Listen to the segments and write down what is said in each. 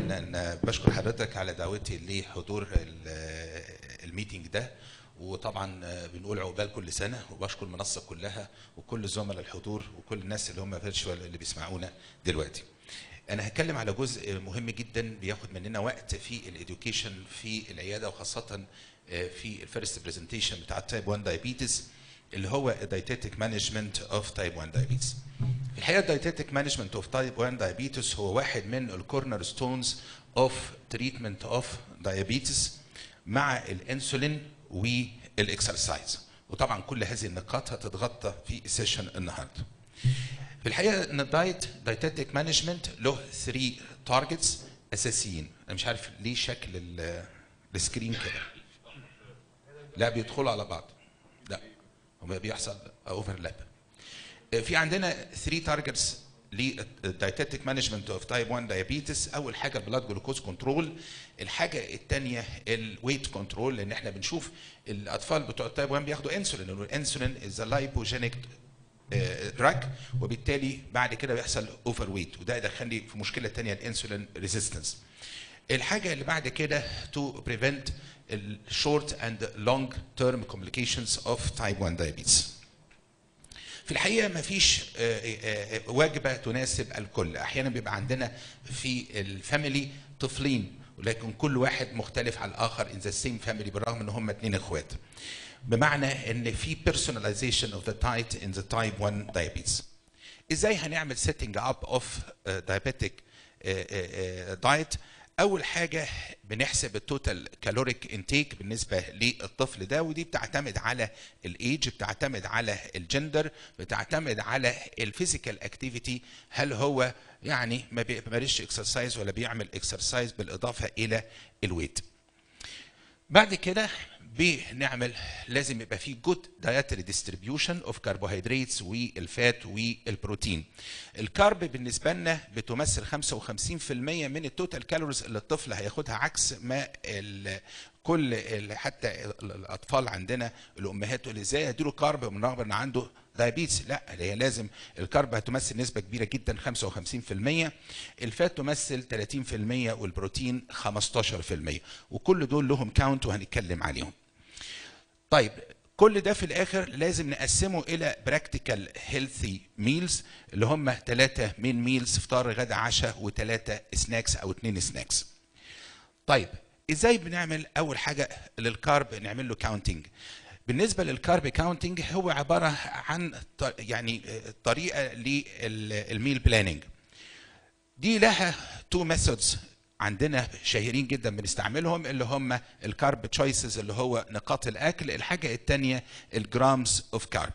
أنا بشكر حضرتك على دعوتي لحضور ال- الميتنج ده وطبعا بنقول عقبال كل سنه وبشكر المنصه كلها وكل زملاء الحضور وكل الناس اللي هم فيرتشوال اللي بيسمعونا دلوقتي. انا هتكلم على جزء مهم جدا بياخد مننا وقت في الاديوكيشن في العياده وخاصه في الفيرست برزنتيشن بتاع التايب 1 دايابيتس اللي هو الدايتيتك مانجمنت اوف تايب 1 دايابيتس. في الحقيقه الدايتيتك مانجمنت اوف تايب 1 دايابيتس هو واحد من الكورنر ستونز اوف تريتمنت اوف دايابيتس مع الانسولين والاكسرسايز وطبعا كل هذه النقاط هتتغطى في السيشن النهارده. في الحقيقه ان الدايت دايتيتك مانجمنت له 3 تارجتس اساسيين انا مش عارف ليه شكل ال- السكرين كده لا بيدخلوا على بعض لا هو بيحصل اوفرلاب في عندنا 3 تارجتس للدايتيتك مانجمنت اوف تايب 1 دايابيتس اول حاجه البلاد جلوكوز كنترول الحاجه الثانيه الويت كنترول لان احنا بنشوف الاطفال بتوع التايب 1 بياخدوا انسولين والانسولين از لايبوجينيك دراج وبالتالي بعد كده بيحصل اوفر ويت وده يدخلني في مشكله ثانيه الانسولين ريزيستنس الحاجه اللي بعد كده تو بريفنت الشورت اند لونج تيرم كومبليكيشنز اوف تايب 1 دايابيتس في الحقيقه ما فيش وجبه تناسب الكل احيانا بيبقى عندنا في الفاميلي طفلين ولكن كل واحد مختلف عن الاخر ان ذا سيم فاميلي بالرغم ان هم اثنين اخوات بمعنى ان في personalization of the diet in the type 1 diabetes ازاي هنعمل setting up of uh, diabetic uh, uh, diet اول حاجه بنحسب التوتال كالوريك انتيك بالنسبه للطفل ده ودي بتعتمد على الايج بتعتمد على الجندر بتعتمد على الفيزيكال اكتيفيتي هل هو يعني ما بيمارسش اكسرسايز ولا بيعمل اكسرسايز بالاضافه الى الويت بعد كده بنعمل لازم يبقى في جود دايتري ديستريبيوشن اوف كربوهيدراتس والفات والبروتين الكارب بالنسبه لنا بتمثل 55% من التوتال كالوريز اللي الطفل هياخدها عكس ما ال كل ال حتى الاطفال عندنا الامهات تقول ازاي اديله كارب من رغم ان عنده دايابيتس لا هي لازم الكارب هتمثل نسبه كبيره جدا 55% الفات تمثل 30% والبروتين 15% وكل دول لهم كاونت وهنتكلم عليهم طيب كل ده في الاخر لازم نقسمه الى براكتيكال هيلثي ميلز اللي هم ثلاثه مين ميلز فطار غدا عشاء وثلاثه سناكس او اثنين سناكس طيب ازاي بنعمل اول حاجه للكارب نعمل له كاونتنج بالنسبه للكارب كاونتنج هو عباره عن ط- يعني طريقه للميل بلاننج دي لها تو ميثودز عندنا شهيرين جدا بنستعملهم اللي هم الكارب تشويسز اللي هو نقاط الاكل الحاجه الثانيه الجرامز اوف كارب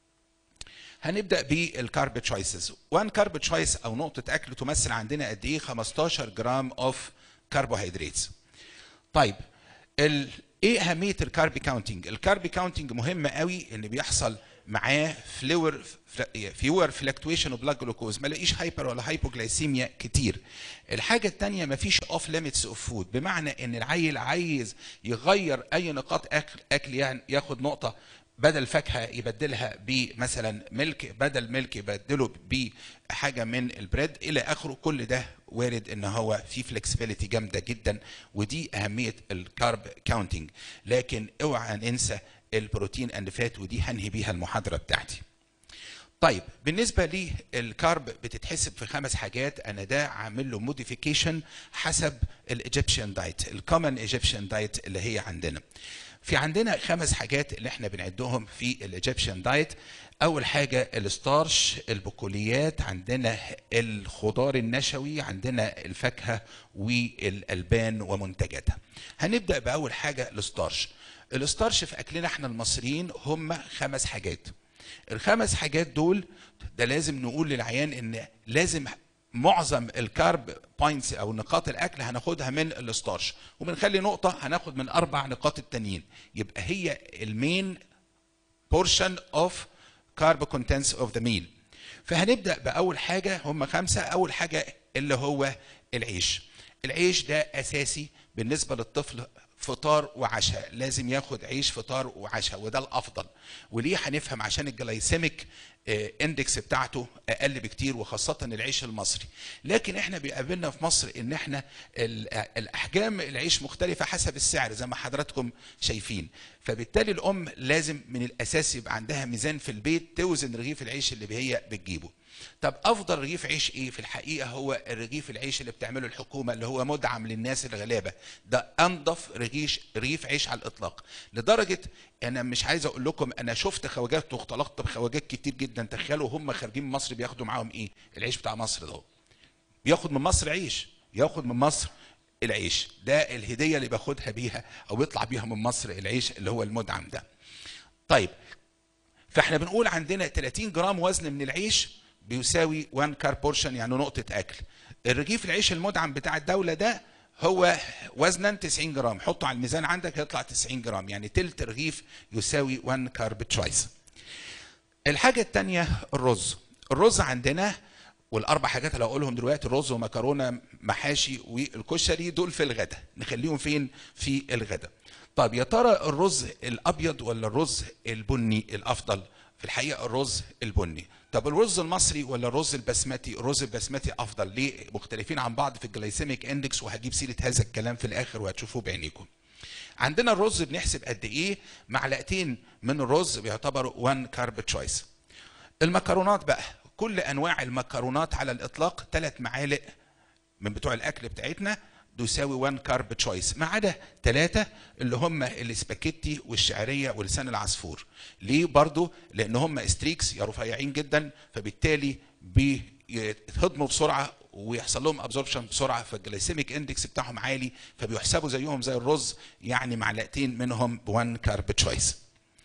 هنبدا بالكارب تشويسز وان كارب تشويس او نقطه اكل تمثل عندنا قد ايه 15 جرام اوف كربوهيدراتس طيب ال... ايه اهميه الكارب كاونتنج الكارب كاونتنج مهم قوي ان بيحصل معاه فلور فيور فلكتويشن اوف بلاد جلوكوز ما لاقيش هايبر ولا هايبوجلايسيميا كتير الحاجه الثانيه ما فيش اوف ليميتس اوف فود بمعنى ان العيل عايز يغير اي نقاط اكل اكل يعني ياخد نقطه بدل فاكهه يبدلها بمثلا ملك بدل ملك يبدله بحاجه من البريد الى اخره كل ده وارد ان هو في فلكسبيليتي جامده جدا ودي اهميه الكارب كاونتنج لكن اوعى ننسى البروتين اند فات ودي هنهي بيها المحاضره بتاعتي طيب بالنسبه للكارب بتتحسب في خمس حاجات انا ده عامل له موديفيكيشن حسب الايجيبشن دايت الكومن ايجيبشن دايت اللي هي عندنا في عندنا خمس حاجات اللي احنا بنعدهم في الايجيبشن دايت اول حاجه الستارش البقوليات عندنا الخضار النشوي عندنا الفاكهه والالبان ومنتجاتها هنبدا باول حاجه الستارش الستارش في اكلنا احنا المصريين هم خمس حاجات الخمس حاجات دول ده لازم نقول للعيان ان لازم معظم الكارب بوينتس او نقاط الاكل هناخدها من الستارش وبنخلي نقطه هناخد من اربع نقاط التانيين يبقى هي المين بورشن اوف كارب كونتنتس اوف ذا ميل فهنبدا باول حاجه هم خمسه اول حاجه اللي هو العيش العيش ده اساسي بالنسبه للطفل فطار وعشاء لازم ياخد عيش فطار وعشاء وده الافضل وليه هنفهم عشان الجلايسيميك اندكس بتاعته اقل بكتير وخاصه العيش المصري لكن احنا بيقابلنا في مصر ان احنا ال- الاحجام العيش مختلفه حسب السعر زي ما حضراتكم شايفين فبالتالي الام لازم من الاساس يبقى عندها ميزان في البيت توزن رغيف العيش اللي هي بتجيبه طب افضل رغيف عيش ايه في الحقيقه هو الرغيف العيش اللي بتعمله الحكومه اللي هو مدعم للناس الغلابه ده انضف رغيف رغيف عيش على الاطلاق لدرجه انا مش عايز اقول لكم انا شفت خواجات واختلطت بخواجات كتير جدا تخيلوا هم خارجين من مصر بياخدوا معاهم ايه العيش بتاع مصر ده بياخد من مصر عيش ياخد من مصر العيش ده الهديه اللي باخدها بيها او بيطلع بيها من مصر العيش اللي هو المدعم ده طيب فاحنا بنقول عندنا 30 جرام وزن من العيش بيساوي 1 كار بورشن يعني نقطة أكل. الرغيف العيش المدعم بتاع الدولة ده هو وزنا 90 جرام، حطه على الميزان عندك هيطلع 90 جرام، يعني تلت رغيف يساوي 1 كارب تشويس. الحاجة التانية الرز. الرز عندنا والأربع حاجات اللي هقولهم دلوقتي الرز ومكرونة محاشي والكشري دول في الغداء، نخليهم فين؟ في الغداء. طب يا ترى الرز الأبيض ولا الرز البني الأفضل؟ في الحقيقة الرز البني. طب الرز المصري ولا الرز البسمتي؟ الرز البسمتي أفضل، ليه؟ مختلفين عن بعض في الجلايسيميك اندكس وهجيب سيرة هذا الكلام في الآخر وهتشوفوه بعينيكم. عندنا الرز بنحسب قد ايه معلقتين من الرز بيعتبروا 1 كارب تشويس المكرونات بقى كل انواع المكرونات على الاطلاق ثلاث معالق من بتوع الاكل بتاعتنا تساوي 1 كارب تشويس ما عدا ثلاثه اللي هم الاسباجيتي والشعريه ولسان العصفور ليه برضو لان هم ستريكس يا رفيعين جدا فبالتالي بيتهضموا بسرعه ويحصل لهم ابزوربشن بسرعه فالجلايسيميك اندكس بتاعهم عالي فبيحسبوا زيهم زي الرز يعني معلقتين منهم ب 1 كارب تشويس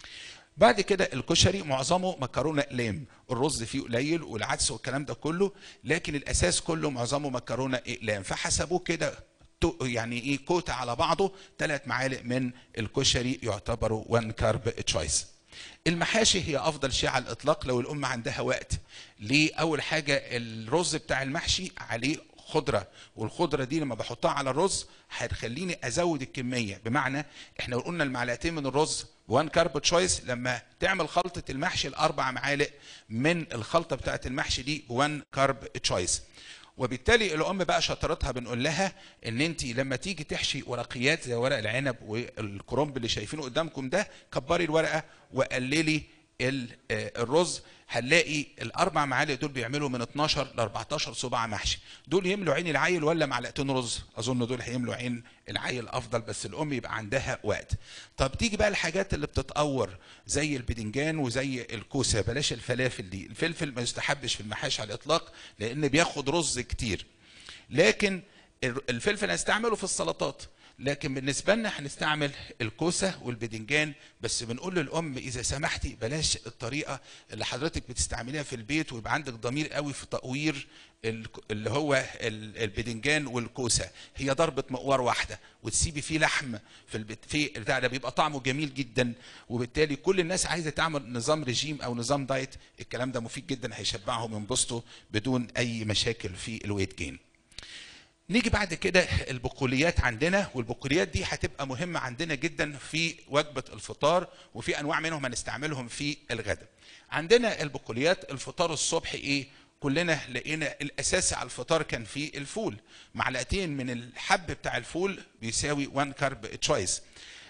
بعد كده الكشري معظمه مكرونه اقلام الرز فيه قليل والعدس والكلام ده كله لكن الاساس كله معظمه مكرونه اقلام فحسبوه كده تو- يعني ايه كوتا على بعضه ثلاث معالق من الكشري يعتبروا 1 كارب تشويس المحاشي هي افضل شيء على الاطلاق لو الام عندها وقت ليه اول حاجه الرز بتاع المحشي عليه خضره والخضره دي لما بحطها على الرز هتخليني ازود الكميه بمعنى احنا لو قلنا المعلقتين من الرز 1 كارب تشويس لما تعمل خلطه المحشي الاربع معالق من الخلطه بتاعه المحشي دي 1 كارب تشويس وبالتالي الام بقى شطارتها بنقول لها ان انت لما تيجي تحشي ورقيات زي ورق العنب والكرنب اللي شايفينه قدامكم ده كبري الورقه وقللي ال- آه، الرز هنلاقي الاربع معالق دول بيعملوا من 12 ل 14 صباع محشي دول يملوا عين العيل ولا معلقتين رز اظن دول هيملوا عين العيل افضل بس الام يبقى عندها وقت طب تيجي بقى الحاجات اللي بتتقور زي البدنجان وزي الكوسه بلاش الفلافل دي الفلفل ما يستحبش في المحاشي على الاطلاق لان بياخد رز كتير لكن الفلفل هنستعمله في السلطات لكن بالنسبه لنا هنستعمل الكوسه والبدنجان بس بنقول للام اذا سمحتي بلاش الطريقه اللي حضرتك بتستعمليها في البيت ويبقى عندك ضمير قوي في تقوير ال- اللي هو ال- البدنجان والكوسه هي ضربه مقوار واحده وتسيبي فيه لحم في البت... في البتاع ده بيبقى طعمه جميل جدا وبالتالي كل الناس عايزه تعمل نظام رجيم او نظام دايت الكلام ده مفيد جدا هيشبعهم ينبسطوا بدون اي مشاكل في الويت جين نيجي بعد كده البقوليات عندنا والبقوليات دي هتبقى مهمة عندنا جدا في وجبة الفطار وفي أنواع منهم هنستعملهم في الغداء عندنا البقوليات الفطار الصبح إيه كلنا لقينا الأساسي على الفطار كان في الفول معلقتين من الحب بتاع الفول بيساوي 1 كارب تشويس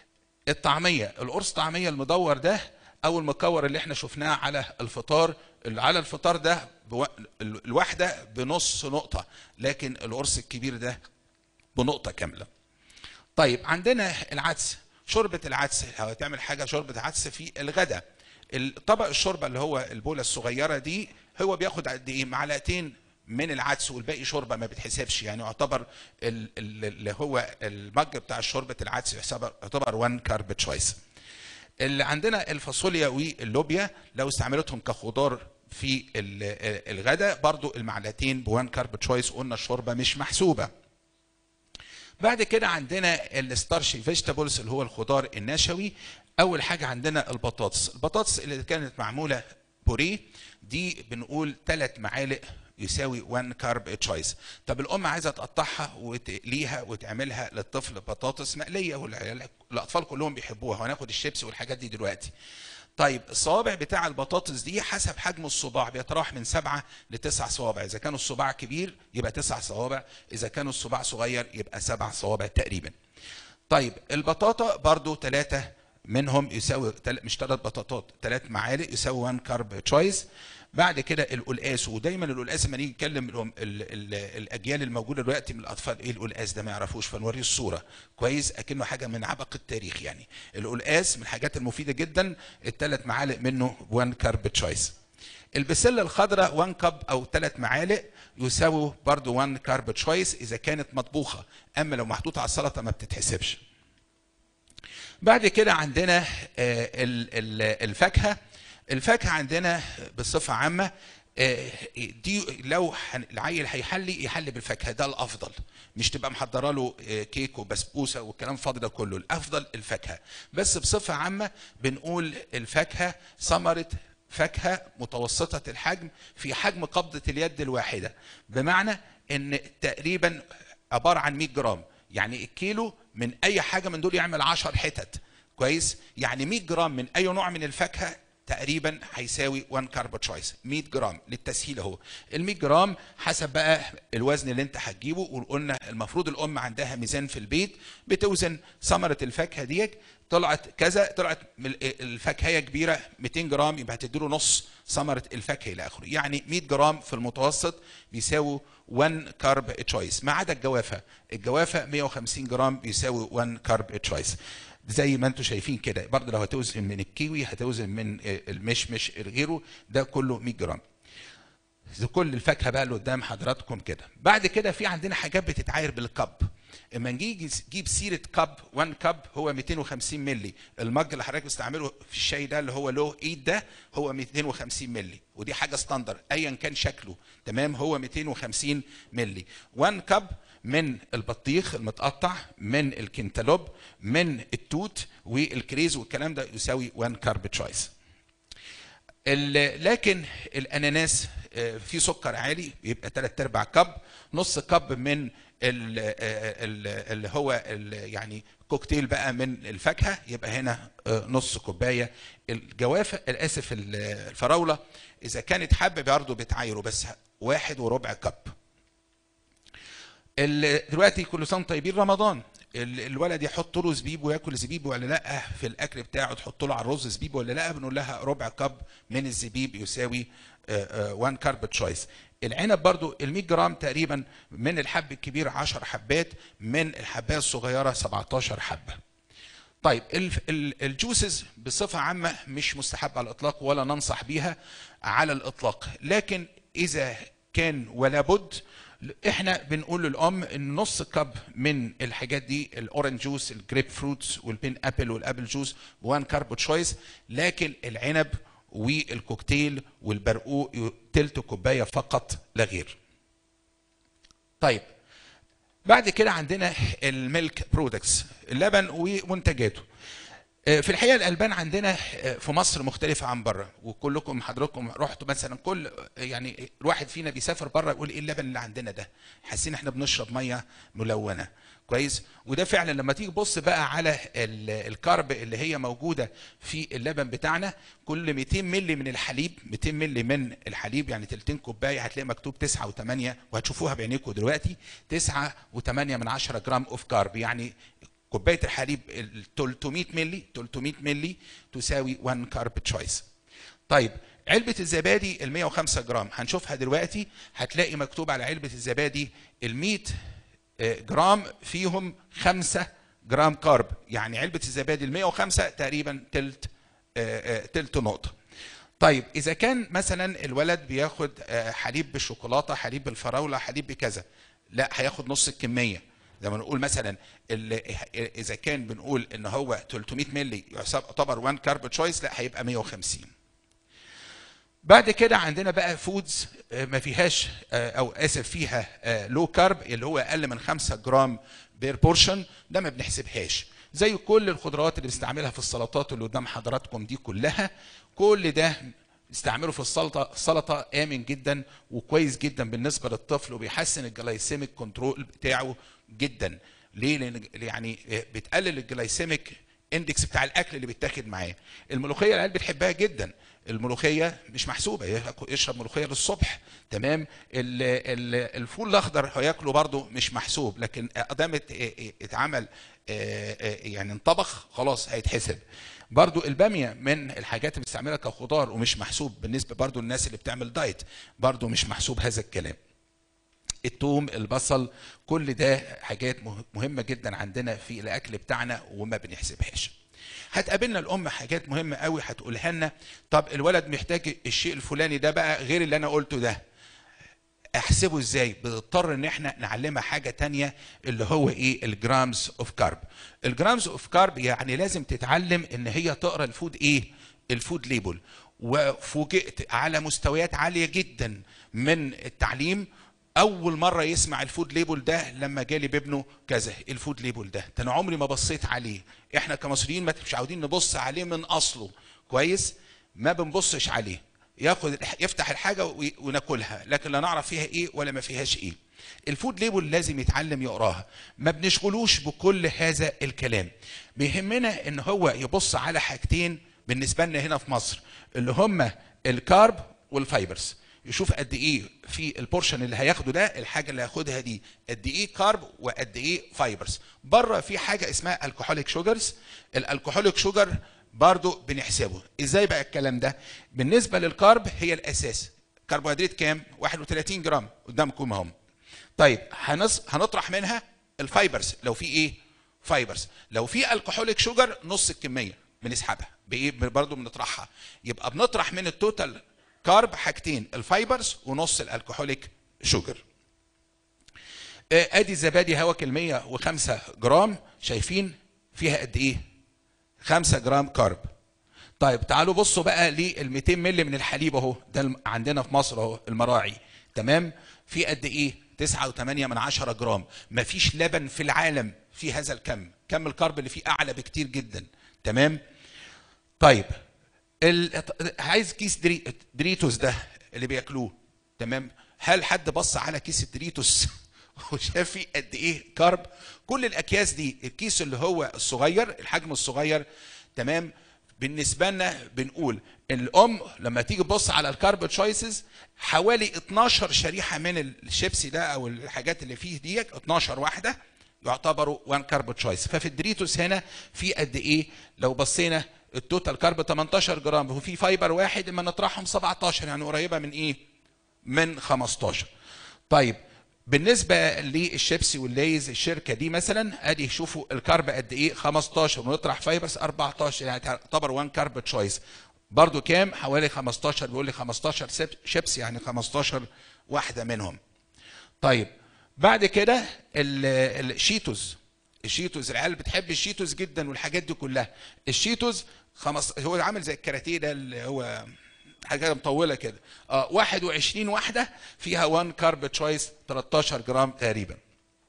الطعمية القرص طعمية المدور ده أو المكور اللي احنا شفناه على الفطار اللي على الفطار ده بو... الواحدة بنص نقطة لكن القرص الكبير ده بنقطة كاملة طيب عندنا العدس شوربة العدس لو هتعمل حاجة شوربة عدس في الغداء الطبق الشوربة اللي هو البولة الصغيرة دي هو بياخد قد ايه معلقتين من العدس والباقي شوربه ما بتحسبش يعني يعتبر ال- ال- اللي هو المج بتاع شوربه العدس يعتبر يعتبر 1 كارب تشويس اللي عندنا الفاصوليا واللوبيا لو استعملتهم كخضار في ال- الغداء برضو المعلقتين ب 1 كارب تشويس قلنا الشوربه مش محسوبه بعد كده عندنا الستارشي فيجيتابلز اللي هو الخضار النشوي اول حاجه عندنا البطاطس البطاطس اللي كانت معموله بوريه دي بنقول ثلاث معالق يساوي 1 كارب تشويس طب الام عايزه تقطعها وتقليها وتعملها للطفل بطاطس مقليه والاطفال كلهم بيحبوها وهناخد الشيبس والحاجات دي دلوقتي طيب الصوابع بتاع البطاطس دي حسب حجم الصباع بيتراوح من سبعة لتسع صوابع اذا كان الصباع كبير يبقى تسع صوابع اذا كان الصباع صغير يبقى سبع صوابع تقريبا طيب البطاطا برضو ثلاثة منهم يساوي تل... مش ثلاث بطاطات ثلاث معالق يساوي 1 كارب تشويس بعد كده القلقاس ودايما القلقاس لما نيجي نتكلم ال ال الاجيال الموجوده دلوقتي من الاطفال ايه القلقاس ده ما يعرفوش فنوريه الصوره كويس اكنه حاجه من عبق التاريخ يعني القلقاس من الحاجات المفيده جدا الثلاث معالق منه 1 كارب تشويس البسله الخضراء 1 كاب او ثلاث معالق يساوي برضو 1 كارب تشويس اذا كانت مطبوخه اما لو محطوطه على السلطه ما بتتحسبش بعد كده عندنا الفاكهه الفاكهه عندنا بصفه عامه دي لو العيل هيحلي يحلي بالفاكهه ده الافضل مش تبقى محضره له كيك وبسبوسه والكلام فاضي ده كله الافضل الفاكهه بس بصفه عامه بنقول الفاكهه ثمره فاكهه متوسطه الحجم في حجم قبضه اليد الواحده بمعنى ان تقريبا عباره عن 100 جرام يعني الكيلو من اي حاجه من دول يعمل 10 حتت كويس يعني 100 جرام من اي نوع من الفاكهه تقريبا هيساوي 1 كارب تشويس 100 جرام للتسهيل اهو ال 100 جرام حسب بقى الوزن اللي انت هتجيبه وقلنا المفروض الام عندها ميزان في البيت بتوزن ثمره الفاكهه ديت طلعت كذا طلعت الفاكهه كبيره 200 جرام يبقى هتديله نص ثمره الفاكهه الى اخره يعني 100 جرام في المتوسط بيساوي 1 كارب تشويس ما عدا الجوافه الجوافه 150 جرام بيساوي 1 كارب تشويس زي ما انتم شايفين كده برضه لو هتوزن من الكيوي هتوزن من المشمش غيره ده كله 100 جرام كل الفاكهه بقى اللي قدام حضراتكم كده بعد كده في عندنا حاجات بتتعاير بالكب اما نيجي نجيب سيره كب 1 كب هو 250 مللي المج اللي حضرتك بتستعمله في الشاي ده اللي هو له ايد ده هو 250 مللي ودي حاجه ستاندر ايا كان شكله تمام هو 250 مللي 1 كب من البطيخ المتقطع من الكنتالوب من التوت والكريز والكلام ده يساوي 1 كارب تشويس لكن الاناناس فيه سكر عالي بيبقى 3 ارباع كب نص كب من اللي هو يعني كوكتيل بقى من الفاكهه يبقى هنا نص كوبايه الجوافه الاسف الفراوله اذا كانت حبه برضه بتعايره بس واحد وربع كب دلوقتي كل سنه طيبين رمضان الولد يحط له زبيب وياكل زبيب ولا لا في الاكل بتاعه تحط له على الرز زبيب ولا لا بنقول لها ربع كب من الزبيب يساوي 1 كارب تشويس العنب برضو ال 100 جرام تقريبا من الحب الكبير 10 حبات من الحبايه الصغيره 17 حبه طيب الجوسز بصفه عامه مش مستحب على الاطلاق ولا ننصح بيها على الاطلاق لكن اذا كان ولا بد احنا بنقول للام ان نص كب من الحاجات دي الاورنج جوس الجريب فروتس والبين ابل والابل جوس 1 كارب تشويس لكن العنب والكوكتيل والبرقوق تلت كوبايه فقط لا غير. طيب بعد كده عندنا الميلك برودكتس اللبن ومنتجاته. في الحقيقه الالبان عندنا في مصر مختلفه عن بره وكلكم حضراتكم رحتوا مثلا كل يعني الواحد فينا بيسافر بره يقول ايه اللبن اللي عندنا ده حاسين احنا بنشرب ميه ملونه كويس وده فعلا لما تيجي تبص بقى على الكارب اللي هي موجوده في اللبن بتاعنا كل 200 مللي من الحليب 200 مللي من الحليب يعني تلتين كوبايه هتلاقي مكتوب 9 و8 وهتشوفوها بعينيكم دلوقتي 9 و8 من 10 جرام اوف كارب يعني كوبايه الحليب ال 300 مللي 300 مللي تساوي 1 كارب تشويس طيب علبة الزبادي ال 105 جرام هنشوفها دلوقتي هتلاقي مكتوب على علبة الزبادي ال 100 جرام فيهم 5 جرام كارب يعني علبة الزبادي ال 105 تقريبا تلت تلت نقطة طيب اذا كان مثلا الولد بياخد حليب بالشوكولاته حليب بالفراوله حليب بكذا لا هياخد نص الكميه زي ما نقول مثلا اذا كان بنقول ان هو 300 مللي يعتبر 1 كارب تشويس لا هيبقى 150 بعد كده عندنا بقى فودز ما فيهاش او اسف فيها لو كارب اللي هو اقل من 5 جرام بير بورشن ده ما بنحسبهاش زي كل الخضروات اللي بنستعملها في السلطات اللي قدام حضراتكم دي كلها كل ده استعمله في السلطه السلطه امن جدا وكويس جدا بالنسبه للطفل وبيحسن الجلايسيميك كنترول بتاعه جدا ليه لان يعني بتقلل الجلايسيميك اندكس بتاع الاكل اللي بيتاخد معاه الملوخيه العيال بتحبها جدا الملوخيه مش محسوبه يشرب ملوخيه للصبح تمام ال ال الفول الاخضر هياكله برده مش محسوب لكن ادام اتعمل يعني انطبخ خلاص هيتحسب برضو البامية من الحاجات اللي بتستعملها كخضار ومش محسوب بالنسبة برضو للناس اللي بتعمل دايت برضو مش محسوب هذا الكلام التوم البصل كل ده حاجات مهمة جدا عندنا في الأكل بتاعنا وما بنحسبهاش هتقابلنا الأم حاجات مهمة قوي هتقولها لنا طب الولد محتاج الشيء الفلاني ده بقى غير اللي أنا قلته ده احسبه ازاي بنضطر ان احنا نعلمها حاجه تانية اللي هو ايه الجرامز اوف كارب الجرامز اوف كارب يعني لازم تتعلم ان هي تقرا الفود ايه الفود ليبل وفوجئت على مستويات عاليه جدا من التعليم اول مره يسمع الفود ليبل ده لما جالي بابنه كذا الفود ليبل ده انا عمري ما بصيت عليه احنا كمصريين ما مش عاوزين نبص عليه من اصله كويس ما بنبصش عليه ياخد يفتح الحاجه وناكلها لكن لا نعرف فيها ايه ولا ما فيهاش ايه الفود ليبل لازم يتعلم يقراها ما بنشغلوش بكل هذا الكلام بيهمنا ان هو يبص على حاجتين بالنسبه لنا هنا في مصر اللي هم الكارب والفايبرز يشوف قد ايه في البورشن اللي هياخده ده الحاجه اللي هياخدها دي قد ايه كارب وقد ايه فايبرز بره في حاجه اسمها الكحوليك شوجرز الالكحوليك شوجر برضو بنحسبه ازاي بقى الكلام ده بالنسبه للكارب هي الاساس كربوهيدرات كام 31 جرام قدامكم اهم طيب هنص... هنطرح منها الفايبرز لو في ايه فايبرز لو في الكحوليك شوجر نص الكميه بنسحبها بايه برضو بنطرحها يبقى بنطرح من التوتال كارب حاجتين الفايبرز ونص الالكحوليك شوجر ادي زبادي هواك ال 105 جرام شايفين فيها قد ايه 5 جرام كارب طيب تعالوا بصوا بقى لل 200 مللي من الحليب اهو ده عندنا في مصر اهو المراعي تمام في قد ايه 9.8 من 10 جرام مفيش لبن في العالم في هذا الكم كم الكارب اللي فيه اعلى بكتير جدا تمام طيب ال... عايز كيس دري... دريتوس ده اللي بياكلوه تمام هل حد بص على كيس الدريتوس وشاف فيه قد ايه كارب كل الاكياس دي الكيس اللي هو الصغير الحجم الصغير تمام بالنسبه لنا بنقول الام لما تيجي تبص على الكارب تشويسز حوالي 12 شريحه من الشيبسي ده او الحاجات اللي فيه ديت 12 واحده يعتبروا وان كارب تشويس ففي الدريتوس هنا في قد ايه لو بصينا التوتال كارب 18 جرام وفي فايبر واحد اما نطرحهم 17 يعني قريبه من ايه من 15 طيب بالنسبه للشيبسي والليز الشركه دي مثلا ادي شوفوا الكارب قد ايه 15 ونطرح فايبرز 14 يعني تعتبر وان كارب تشويس برضو كام حوالي 15 بيقول لي 15 شيبسي يعني 15 واحده منهم طيب بعد كده الشيتوز الشيتوز العيال بتحب الشيتوز جدا والحاجات دي كلها الشيتوز خمس هو عامل زي الكاراتيه ده اللي هو حاجه مطوله كده اه 21 واحده فيها 1 كارب تشويس 13 جرام تقريبا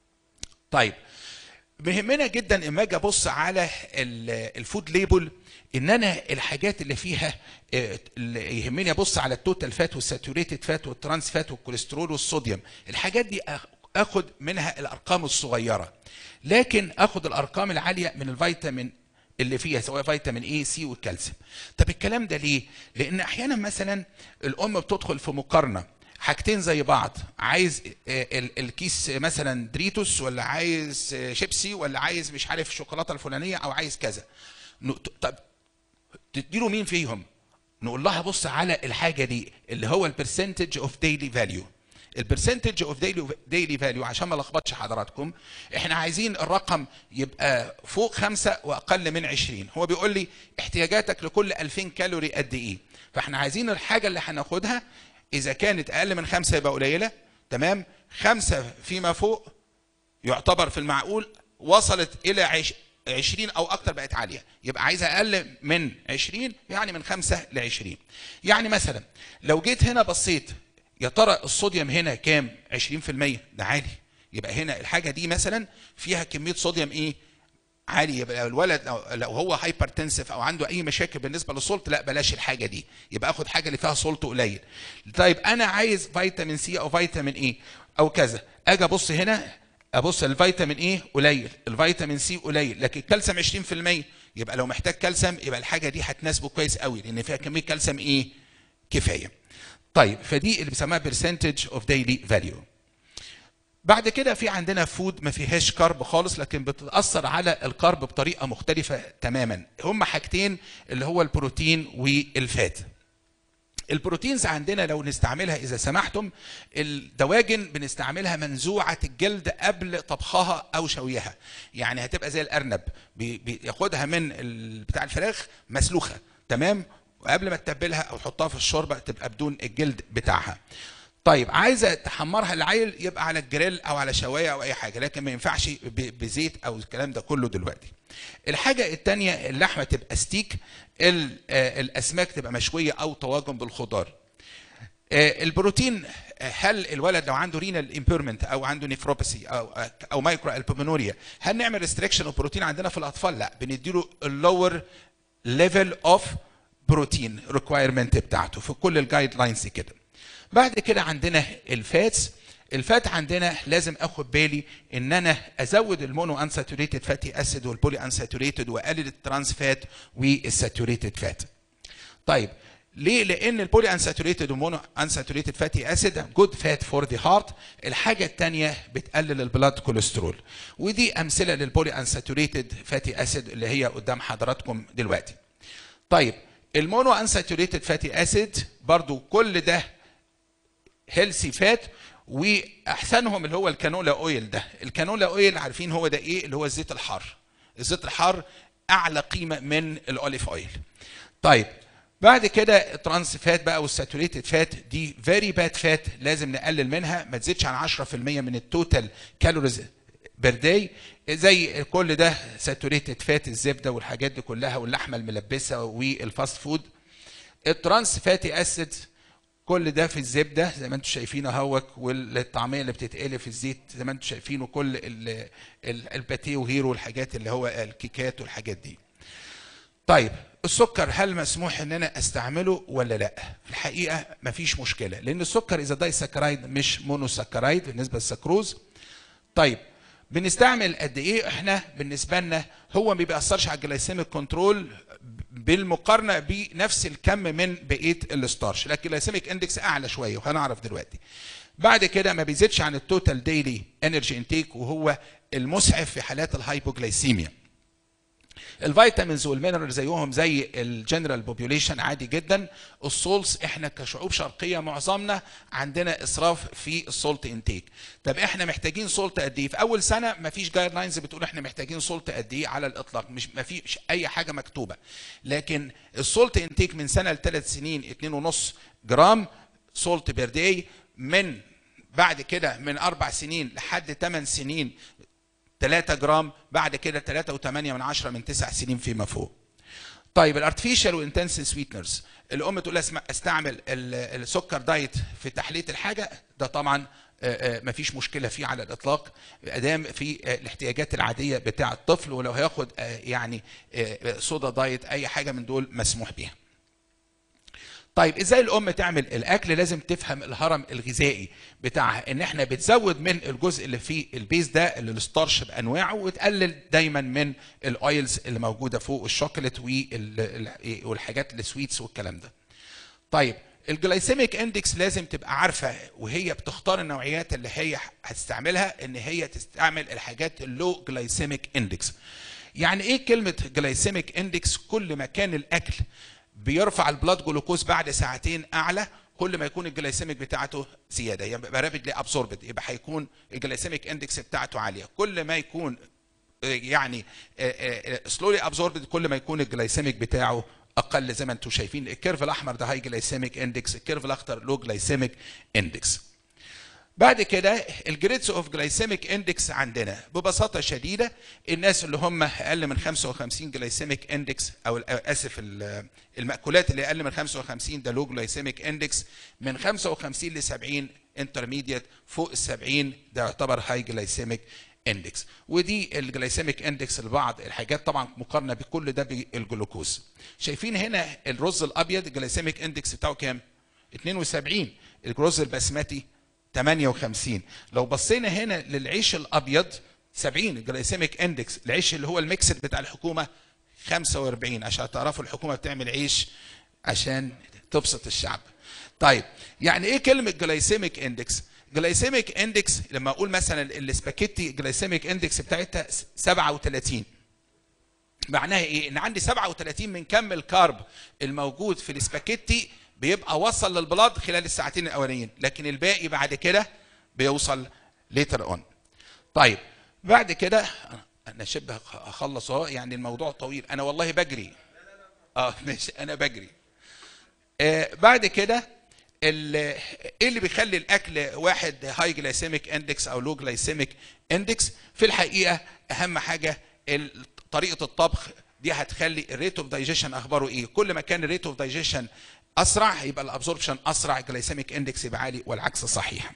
طيب بيهمنا جدا اما اجي ابص على الفود ليبل ان انا الحاجات اللي فيها اللي يهمني ابص على التوتال فات والساتوريتد فات والترانس فات والكوليسترول والصوديوم الحاجات دي اخد منها الارقام الصغيره لكن اخد الارقام العاليه من الفيتامين اللي فيها سواء فيتامين اي سي والكالسيوم طب الكلام ده ليه لان احيانا مثلا الام بتدخل في مقارنه حاجتين زي بعض عايز الكيس مثلا دريتوس ولا عايز شيبسي ولا عايز مش عارف الشوكولاته الفلانيه او عايز كذا طب تديله مين فيهم نقول لها بص على الحاجه دي اللي هو البرسنتج اوف ديلي فاليو البرسنتج اوف ديلي ديلي فاليو عشان ما لخبطش حضراتكم احنا عايزين الرقم يبقى فوق خمسة واقل من 20 هو بيقول لي احتياجاتك لكل 2000 كالوري قد ايه فاحنا عايزين الحاجه اللي هناخدها اذا كانت اقل من خمسة يبقى قليله تمام خمسة فيما فوق يعتبر في المعقول وصلت الى عش 20 او اكتر بقت عاليه يبقى عايزه اقل من 20 يعني من 5 ل 20 يعني مثلا لو جيت هنا بصيت يا ترى الصوديوم هنا كام 20% ده عالي يبقى هنا الحاجه دي مثلا فيها كميه صوديوم ايه عالي يبقى الولد لو, لو هو هايبرتنسف او عنده اي مشاكل بالنسبه للسولت لا بلاش الحاجه دي يبقى اخد حاجه اللي فيها سولت قليل طيب انا عايز فيتامين سي او فيتامين اي او كذا اجي ابص هنا ابص الفيتامين ايه قليل الفيتامين سي قليل لكن الكالسيوم 20% يبقى لو محتاج كالسيوم يبقى الحاجه دي هتناسبه كويس قوي لان فيها كميه كالسيوم ايه كفايه طيب فدي اللي بيسموها برسنتج اوف ديلي فاليو بعد كده في عندنا فود ما فيهاش كارب خالص لكن بتاثر على الكارب بطريقه مختلفه تماما هما حاجتين اللي هو البروتين والفات البروتينز عندنا لو نستعملها اذا سمحتم الدواجن بنستعملها منزوعه الجلد قبل طبخها او شويها يعني هتبقى زي الارنب بياخدها من بتاع الفراخ مسلوخه تمام وقبل ما تتبلها او تحطها في الشوربه تبقى بدون الجلد بتاعها طيب عايزه تحمرها العيل يبقى على الجريل او على شوايه او اي حاجه لكن ما ينفعش بزيت او الكلام ده كله دلوقتي الحاجه الثانيه اللحمه تبقى ستيك الاسماك تبقى مشويه او طواجن بالخضار البروتين هل الولد لو عنده رينال امبيرمنت او عنده نيفروباثي او او مايكرو البومينوريا هل نعمل ريستريكشن اوف بروتين عندنا في الاطفال لا بنديله اللور ليفل اوف بروتين ريكوايرمنت بتاعته في كل الجايد لاينز كده بعد كده عندنا الفاتس الفات عندنا لازم اخد بالي ان انا ازود المونو انساتوريتد فاتي اسيد والبولي انساتوريتد واقلل الترانس فات والساتوريتد فات طيب ليه؟ لان البولي انساتوريتد والمونو انساتوريتد فاتي اسيد جود فات فور ذا هارت الحاجه الثانيه بتقلل البلاد كوليسترول ودي امثله للبولي انساتوريتد فاتي اسيد اللي هي قدام حضراتكم دلوقتي طيب المونو انساتوريتد فاتي اسيد برضو كل ده هيلثي فات واحسنهم اللي هو الكانولا اويل ده الكانولا اويل عارفين هو ده ايه اللي هو الزيت الحار الزيت الحار اعلى قيمه من الاوليف اويل طيب بعد كده الترانس فات بقى والساتوريتد فات دي فيري باد فات لازم نقلل منها ما تزيدش عن 10% من التوتال كالوريز بير داي زي كل ده ساتوريتد فات الزبده والحاجات دي كلها واللحمه الملبسه والفاست فود الترانس فاتي اسيد كل ده في الزبده زي ما انتم شايفين اهوت والطعميه اللي بتتقلي في الزيت زي ما انتم شايفين وكل الباتيه وهيرو والحاجات اللي هو الكيكات والحاجات دي. طيب السكر هل مسموح ان انا استعمله ولا لا؟ في الحقيقه مفيش مشكله لان السكر اذا داي سكرايد مش مونو سكرايد بالنسبه للسكروز. طيب بنستعمل قد ايه احنا بالنسبه لنا هو ما بيأثرش على الجلايسيميك كنترول بالمقارنه بنفس الكم من بقيه الستارش لكن الجلايسيميك اندكس اعلى شويه وهنعرف دلوقتي بعد كده ما بيزيدش عن التوتال ديلي انرجي انتيك وهو المسعف في حالات الهايبوجلايسيميا الفيتامينز والمينرال زيهم زي الجنرال بوبيوليشن عادي جدا السولز احنا كشعوب شرقيه معظمنا عندنا اسراف في السولت انتيك طب احنا محتاجين سولت قد ايه في اول سنه ما فيش جايد لاينز بتقول احنا محتاجين سولت قد ايه على الاطلاق مش ما فيش اي حاجه مكتوبه لكن السولت انتيك من سنه لثلاث سنين 2.5 جرام سولت بير داي من بعد كده من اربع سنين لحد ثمان سنين 3 جرام بعد كده 3.8 من 10 من 9 سنين فيما فوق. طيب الارتفيشال وانتنس سويتنرز الام تقول لها استعمل السكر دايت في تحليه الحاجه ده طبعا مفيش مشكله فيه على الاطلاق ادام في الاحتياجات العاديه بتاع الطفل ولو هياخد يعني صودا دايت اي حاجه من دول مسموح بيها. طيب ازاي الام تعمل الاكل لازم تفهم الهرم الغذائي بتاعها ان احنا بتزود من الجزء اللي فيه البيز ده اللي الستارش بانواعه وتقلل دايما من الاويلز اللي موجوده فوق الشوكولات والحاجات السويتس والكلام ده طيب الجلايسيميك اندكس لازم تبقى عارفه وهي بتختار النوعيات اللي هي هتستعملها ان هي تستعمل الحاجات اللو جلايسيميك اندكس يعني ايه كلمه جلايسيميك اندكس كل ما كان الاكل بيرفع البلاد جلوكوز بعد ساعتين اعلى كل ما يكون الجلايسيميك بتاعته زياده يبقى رابيدلي ابسوربد يبقى هيكون الجلايسيميك اندكس بتاعته عاليه كل ما يكون يعني سلولي ابسوربد كل ما يكون الجلايسيميك بتاعه اقل زي ما انتم شايفين الكيرف الاحمر ده هاي جلايسيميك اندكس الكيرف الاخضر لو جلايسيميك اندكس بعد كده الجريدز اوف جلايسيميك اندكس عندنا ببساطه شديده الناس اللي هم اقل من 55 جلايسيميك اندكس او اسف المأكولات اللي اقل من 55 ده لو جلايسيميك اندكس من 55 ل 70 انترميديت فوق ال 70 ده يعتبر هاي جلايسيميك اندكس ودي الجلايسيميك اندكس لبعض الحاجات طبعا مقارنه بكل ده بالجلوكوز شايفين هنا الرز الابيض الجلايسيميك اندكس بتاعه كام 72 الرز البسمتي 58 لو بصينا هنا للعيش الابيض 70 الجلايسيميك اندكس العيش اللي هو الميكسد بتاع الحكومه 45 عشان تعرفوا الحكومه بتعمل عيش عشان تبسط الشعب طيب يعني ايه كلمه جلايسيميك اندكس جلايسيميك اندكس لما اقول مثلا الاسباجيتي جلايسيميك اندكس بتاعتها 37 معناها ايه ان عندي 37 من كم الكارب الموجود في الاسباجيتي بيبقى وصل للبلاد خلال الساعتين الاولانيين لكن الباقي بعد كده بيوصل ليتر اون طيب بعد كده انا شبه اخلص اهو يعني الموضوع طويل انا والله بجري اه ماشي انا بجري آه بعد كده ايه اللي بيخلي الاكل واحد هاي جلايسيميك اندكس او لو جلايسيميك اندكس في الحقيقه اهم حاجه طريقه الطبخ دي هتخلي الريت اوف دايجيشن اخباره ايه كل ما كان الريت اوف دايجيشن اسرع يبقى الابزوربشن اسرع الجلايسيميك اندكس يبقى عالي والعكس صحيح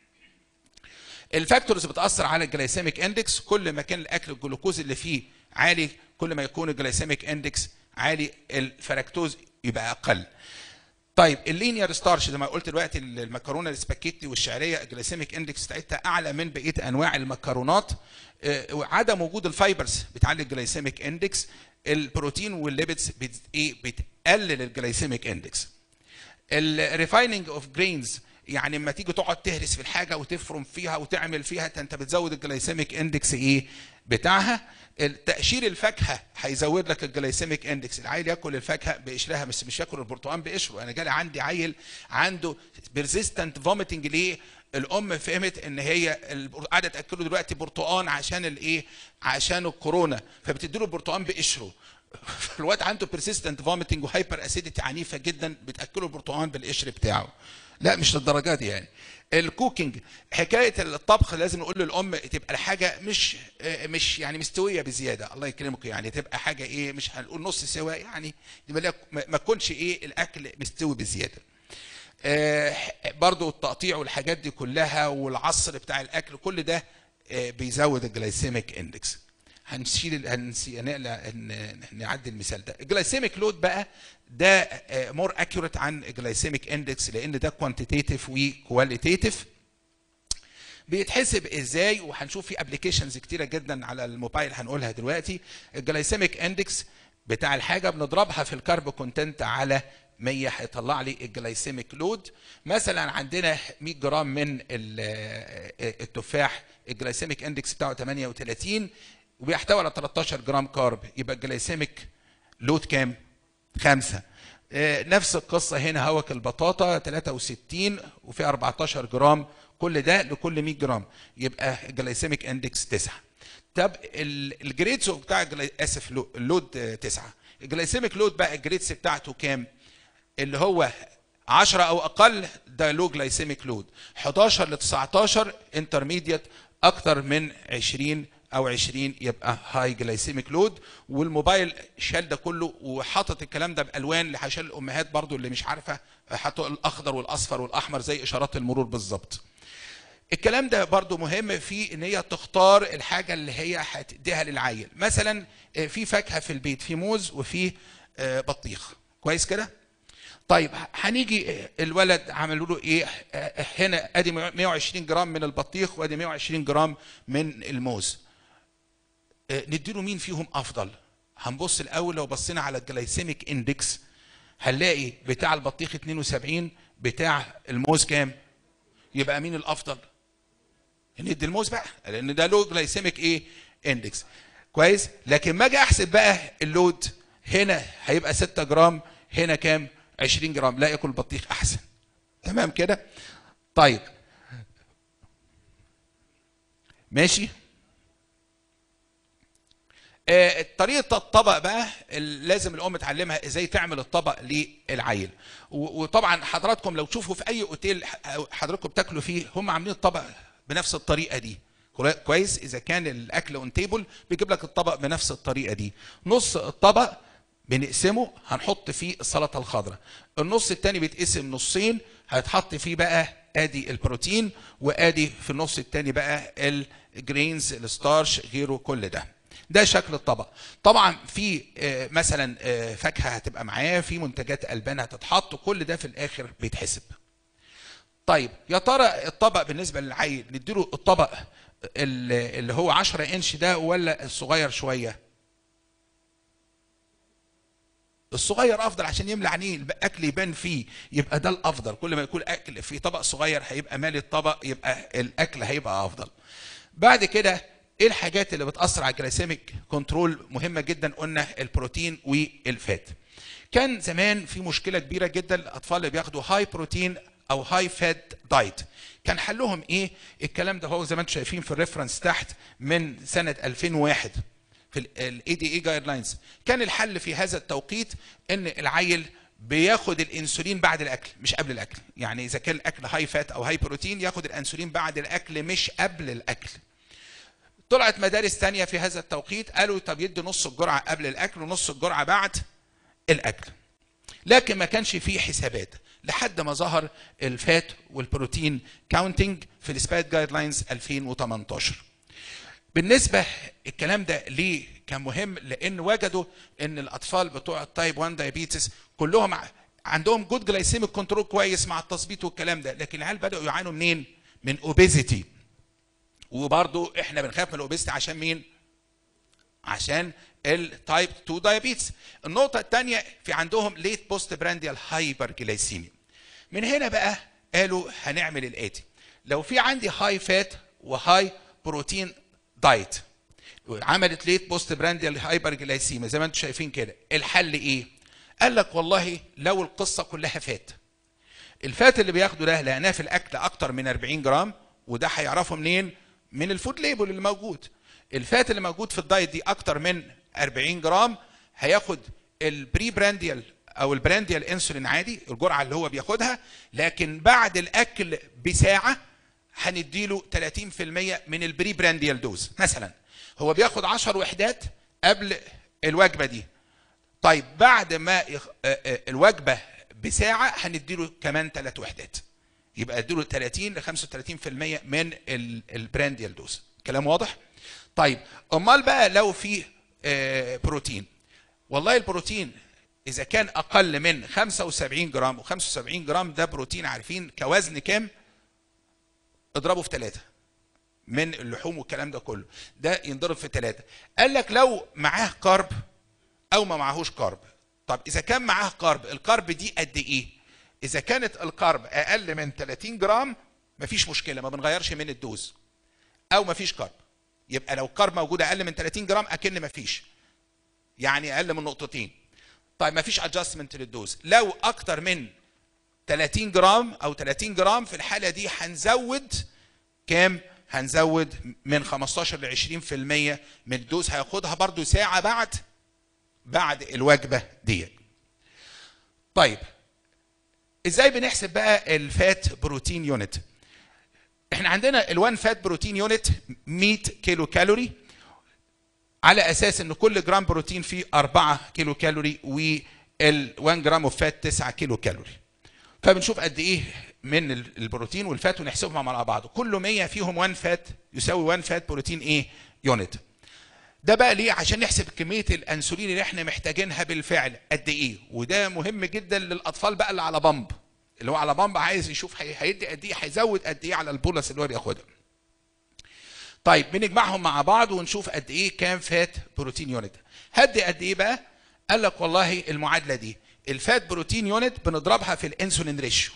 الفاكتورز بتاثر على الجلايسيميك اندكس كل ما كان الاكل الجلوكوز اللي فيه عالي كل ما يكون الجلايسيميك اندكس عالي الفركتوز يبقى اقل طيب اللينير ستارش زي ما قلت دلوقتي المكرونه السباكيتي والشعريه الجلايسيميك اندكس بتاعتها اعلى من بقيه انواع المكرونات عدم وجود الفايبرز بتعلي الجلايسيميك اندكس البروتين والليبيدز بت ايه بتقلل الجلايسيميك اندكس الريفايننج اوف جرينز يعني لما تيجي تقعد تهرس في الحاجه وتفرم فيها وتعمل فيها انت بتزود الجلايسيميك اندكس ايه بتاعها تقشير الفاكهه هيزود لك الجلايسيميك اندكس العيل ياكل الفاكهه بقشرها بس مش ياكل البرتقال بقشره انا جالي عندي عيل عنده بيرزيستنت فوميتنج ليه الام فهمت ان هي قاعده تاكله دلوقتي برتقان عشان الايه عشان الكورونا فبتديله البرتقال بقشره الواد عنده بيرسيستنت فوميتنج وهايبر اسيديتي عنيفه جدا بتاكله البرتقال بالقشر بتاعه لا مش للدرجه دي يعني الكوكينج حكايه الطبخ لازم نقول للام تبقى الحاجه مش مش يعني مستويه بزياده الله يكرمك يعني تبقى حاجه ايه مش هنقول نص سوا يعني ما تكونش ايه الاكل مستوي بزياده آه برضو التقطيع والحاجات دي كلها والعصر بتاع الاكل كل ده آه بيزود الجلايسيميك اندكس هنشيل هنسي نقلع نعدي المثال ده الجلايسيميك لود بقى ده مور اكيوريت عن الجلايسيميك اندكس لان ده كوانتيتيف وكواليتيف بيتحسب ازاي وهنشوف في ابلكيشنز كتيره جدا على الموبايل هنقولها دلوقتي الجلايسيميك اندكس بتاع الحاجه بنضربها في الكارب كونتنت على 100 هيطلع لي الجلايسيميك لود مثلا عندنا 100 جرام من التفاح الجلايسيميك اندكس بتاعه 38 وبيحتوي على 13 جرام كارب يبقى الجلايسيميك لود كام؟ خمسة آه نفس القصة هنا هوك البطاطا 63 وفي 14 جرام كل ده لكل 100 جرام يبقى الجلايسيميك اندكس 9 طب الجريدز بتاع اسف اللود 9 الجلايسيميك لود بقى الجريدز بتاعته كام؟ اللي هو 10 او اقل ده لو جلايسيميك لود 11 ل 19 انترميديت اكتر من 20 او 20 يبقى هاي جلايسيميك لود والموبايل شال ده كله وحاطط الكلام ده بالوان عشان الامهات برضو اللي مش عارفه حطوا الاخضر والاصفر والاحمر زي اشارات المرور بالظبط الكلام ده برضو مهم في ان هي تختار الحاجه اللي هي هتديها للعيل مثلا في فاكهه في البيت في موز وفي بطيخ كويس كده طيب هنيجي الولد عملوا له ايه هنا ادي 120 جرام من البطيخ وادي 120 جرام من الموز نديله مين فيهم افضل هنبص الاول لو بصينا على الجلايسيميك اندكس هنلاقي بتاع البطيخ 72 بتاع الموز كام يبقى مين الافضل ندي الموز بقى لان ده له جلايسيميك ايه اندكس كويس لكن ما اجي احسب بقى اللود هنا هيبقى 6 جرام هنا كام 20 جرام لا ياكل بطيخ احسن تمام كده طيب ماشي آه طريقه الطبق بقى لازم الام تعلمها ازاي تعمل الطبق للعيل وطبعا حضراتكم لو تشوفوا في اي اوتيل حضراتكم بتاكلوا فيه هم عاملين الطبق بنفس الطريقه دي كويس اذا كان الاكل اون تيبل بيجيب لك الطبق بنفس الطريقه دي نص الطبق بنقسمه هنحط فيه السلطه الخضراء النص التاني بيتقسم نصين هيتحط فيه بقى ادي البروتين وادي في النص التاني بقى الجرينز الستارش غيره كل ده ده شكل الطبق طبعا في آه، مثلا آه، فاكهه هتبقى معاه في منتجات البان هتتحط كل ده في الاخر بيتحسب طيب يا ترى الطبق بالنسبه للعيل نديله الطبق اللي اللي هو 10 انش ده ولا الصغير شويه الصغير افضل عشان يملى عينيه الاكل يبان فيه يبقى ده الافضل كل ما يكون اكل في طبق صغير هيبقى مالي الطبق يبقى الاكل هيبقى افضل بعد كده ايه الحاجات اللي بتاثر على الجلايسيميك كنترول مهمه جدا قلنا البروتين والفات كان زمان في مشكله كبيره جدا الاطفال اللي بياخدوا هاي بروتين او هاي فات دايت كان حلهم ايه الكلام ده هو زي ما انتم شايفين في الريفرنس تحت من سنه 2001 في الاي دي اي جايد لاينز كان الحل في هذا التوقيت ان العيل بياخد الانسولين بعد الاكل مش قبل الاكل يعني اذا كان الاكل هاي فات او هاي بروتين ياخد الانسولين بعد الاكل مش قبل الاكل طلعت مدارس تانية في هذا التوقيت قالوا طب يدي نص الجرعة قبل الأكل ونص الجرعة بعد الأكل لكن ما كانش فيه حسابات لحد ما ظهر الفات والبروتين كاونتنج في السبات جايد لاينز 2018 بالنسبة الكلام ده ليه كان مهم لأن وجدوا أن الأطفال بتوع التايب 1 دايابيتس كلهم ع- عندهم جود جلايسيميك كنترول كويس مع التظبيط والكلام ده لكن العيال بدأوا يعانوا منين؟ من اوبيزيتي وبرضو احنا بنخاف من الاوبيستي عشان مين؟ عشان التايب 2 دايابيتس النقطة الثانية في عندهم ليت بوست برانديال هايبر جلايسيميا من هنا بقى قالوا هنعمل الآتي لو في عندي هاي فات وهاي بروتين دايت عملت ليت بوست برانديال هايبر جلايسيميا زي ما انتم شايفين كده الحل ايه؟ قال لك والله لو القصة كلها فات الفات اللي بياخده ده لقيناه في الاكل اكتر من 40 جرام وده هيعرفه منين؟ من الفود ليبل اللي موجود. الفات اللي موجود في الدايت دي اكتر من 40 جرام هياخد البري برانديال او البرانديال انسولين عادي الجرعه اللي هو بياخدها لكن بعد الاكل بساعه هنديله 30% من البري برانديال دوز مثلا هو بياخد 10 وحدات قبل الوجبه دي طيب بعد ما يخ- آه، آه، الوجبه بساعه هنديله كمان ثلاث وحدات يبقى اديله 30 ل 35% من ال- البرانديال دوز كلام واضح طيب امال بقى لو في آه، بروتين والله البروتين اذا كان اقل من 75 جرام و75 جرام ده بروتين عارفين كوزن كام اضربه في ثلاثة من اللحوم والكلام ده كله ده ينضرب في ثلاثة قال لك لو معاه كارب او ما معهوش كارب طب اذا كان معاه كارب الكارب دي قد ايه اذا كانت الكارب اقل من 30 جرام مفيش مشكله ما بنغيرش من الدوز او مفيش كارب يبقى لو الكارب موجود اقل من 30 جرام اكن مفيش يعني اقل من نقطتين طيب مفيش ادجستمنت للدوز لو اكتر من 30 جرام او 30 جرام في الحاله دي هنزود كام هنزود من 15 ل 20% من الدوز هياخدها برضو ساعه بعد بعد الوجبه دي طيب ازاي بنحسب بقى الفات بروتين يونت احنا عندنا الوان فات بروتين يونت 100 كيلو كالوري على اساس ان كل جرام بروتين فيه 4 كيلو كالوري وال 1 جرام اوف فات 9 كيلو كالوري فبنشوف قد ايه من ال- البروتين والفات ونحسبهم مع بعض كل 100 فيهم 1 فات يساوي 1 فات بروتين ايه يونت ده بقى ليه عشان نحسب كميه الانسولين اللي احنا محتاجينها بالفعل قد ايه وده مهم جدا للاطفال بقى اللي على بامب اللي هو على بامب عايز يشوف هي- هيدي قد ايه هيزود قد ايه على البولس اللي هو بياخدها طيب بنجمعهم مع بعض ونشوف قد ايه كام فات بروتين يونت هدي قد ايه بقى قال لك والله المعادله دي الفات بروتين يونت بنضربها في الانسولين ريشيو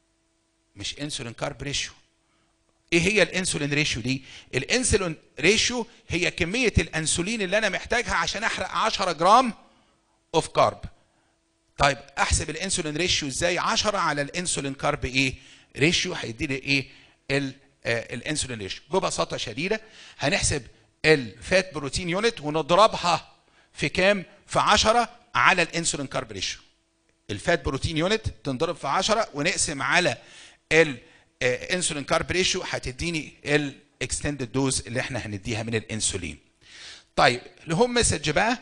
مش انسولين كارب ريشيو ايه هي الانسولين ريشيو دي الانسولين ريشيو هي كميه الانسولين اللي انا محتاجها عشان احرق 10 جرام اوف كارب طيب احسب الانسولين ريشيو ازاي 10 على الانسولين كارب ايه ريشيو هيدي لي ايه ال- آه، الانسولين ريشيو ببساطه شديده هنحسب الفات بروتين يونت ونضربها في كام في 10 على الانسولين كارب ريشيو الفات بروتين يونت تنضرب في 10 ونقسم على الانسولين كارب ريشيو هتديني الاكستندد دوز اللي احنا هنديها من الانسولين طيب لهم مسج بقى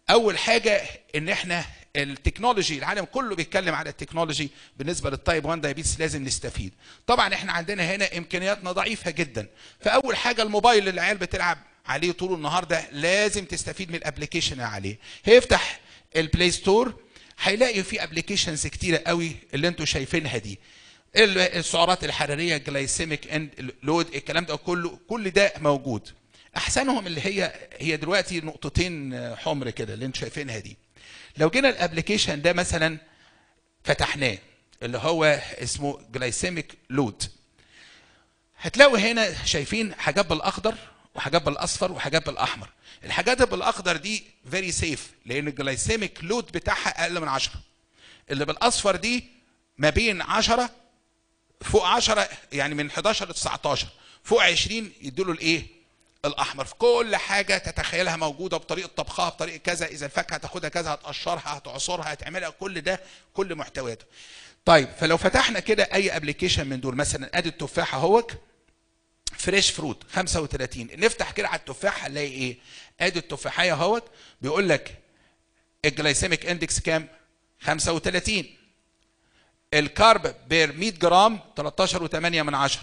اول حاجه ان احنا التكنولوجي العالم كله بيتكلم على التكنولوجي بالنسبه للتايب 1 دايابيتس لازم نستفيد طبعا احنا عندنا هنا امكانياتنا ضعيفه جدا فاول حاجه الموبايل اللي العيال بتلعب عليه طول النهار ده لازم تستفيد من الابلكيشن اللي عليه هيفتح البلاي ستور هيلاقي فيه ابلكيشنز كتيره قوي اللي انتم شايفينها دي ال- السعرات الحراريه جلايسيميك اند لود الكلام ده كله كل ده موجود احسنهم اللي هي هي دلوقتي نقطتين حمر كده اللي انتم شايفينها دي لو جينا الابلكيشن ده مثلا فتحناه اللي هو اسمه جلايسيميك لود هتلاقوا هنا شايفين حاجات بالاخضر وحاجات بالاصفر وحاجات بالاحمر الحاجات اللي بالاخضر دي فيري سيف لان الجلايسيميك لود بتاعها اقل من 10 اللي بالاصفر دي ما بين 10 فوق 10 يعني من 11 ل 19 فوق 20 يدوا الايه الاحمر في كل حاجه تتخيلها موجوده بطريقه طبخها بطريقه كذا اذا الفاكهه هتاخدها كذا هتقشرها هتعصرها هتعملها كل ده كل محتواته طيب فلو فتحنا كده اي ابلكيشن من دول مثلا ادي التفاحه اهوت فريش فروت 35 نفتح كده على التفاح هنلاقي ايه ادي التفاحيه اهوت بيقول لك الجلايسيميك اندكس كام 35 الكارب بير 100 جرام 13.8 من عشرة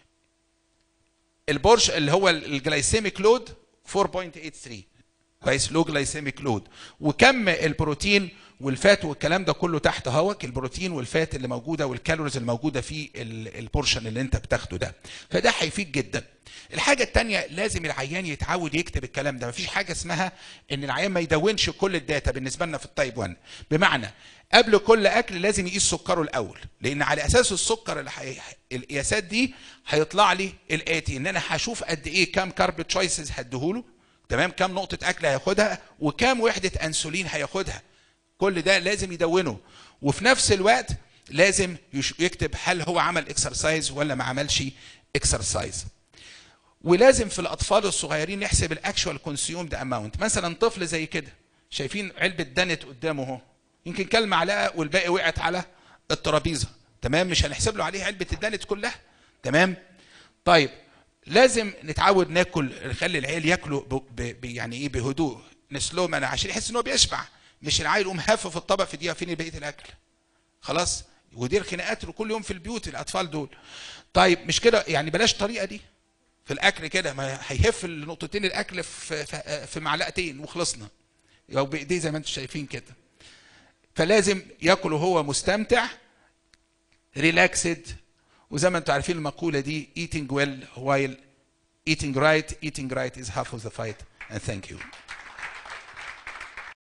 البورش اللي هو الجلايسيميك لود 4.83 كويس لو جلايسيميك لود وكم البروتين والفات والكلام ده كله تحت اهوت البروتين والفات اللي موجوده والكالوريز الموجوده في ال- البورشن اللي انت بتاخده ده فده هيفيد جدا الحاجه الثانيه لازم العيان يتعود يكتب الكلام ده مفيش حاجه اسمها ان العيان ما يدونش كل الداتا بالنسبه لنا في التايب 1 بمعنى قبل كل اكل لازم يقيس سكره الاول لان على اساس السكر اللي حي... القياسات دي هيطلع لي الاتي ان انا هشوف قد ايه كام كارب تشويسز هديهوله تمام كام نقطه اكل هياخدها وكام وحده انسولين هياخدها كل ده لازم يدونه وفي نفس الوقت لازم يش- يكتب هل هو عمل اكسرسايز ولا ما عملش اكسرسايز ولازم في الاطفال الصغيرين نحسب الاكشوال كونسيومد اماونت مثلا طفل زي كده شايفين علبه دنت قدامه اهو يمكن كل معلقه والباقي وقعت على الترابيزه تمام مش هنحسب له عليه علبه الدنت كلها تمام طيب لازم نتعود ناكل نخلي العيال ياكلوا ب... ب... ب... يعني ايه بهدوء نسلوم انا عشان يحس ان هو بيشبع مش العيل يقوم هافف الطبق في دقيقه فين بقيه الاكل خلاص ودي الخناقات كل يوم في البيوت الاطفال دول طيب مش كده يعني بلاش الطريقه دي في الاكل كده ما هيهف نقطتين الاكل في في, في معلقتين وخلصنا او بايديه زي ما انتم شايفين كده فلازم ياكل وهو مستمتع ريلاكسد وزي ما انتم عارفين المقوله دي eating well while eating right eating right is half of the fight and thank you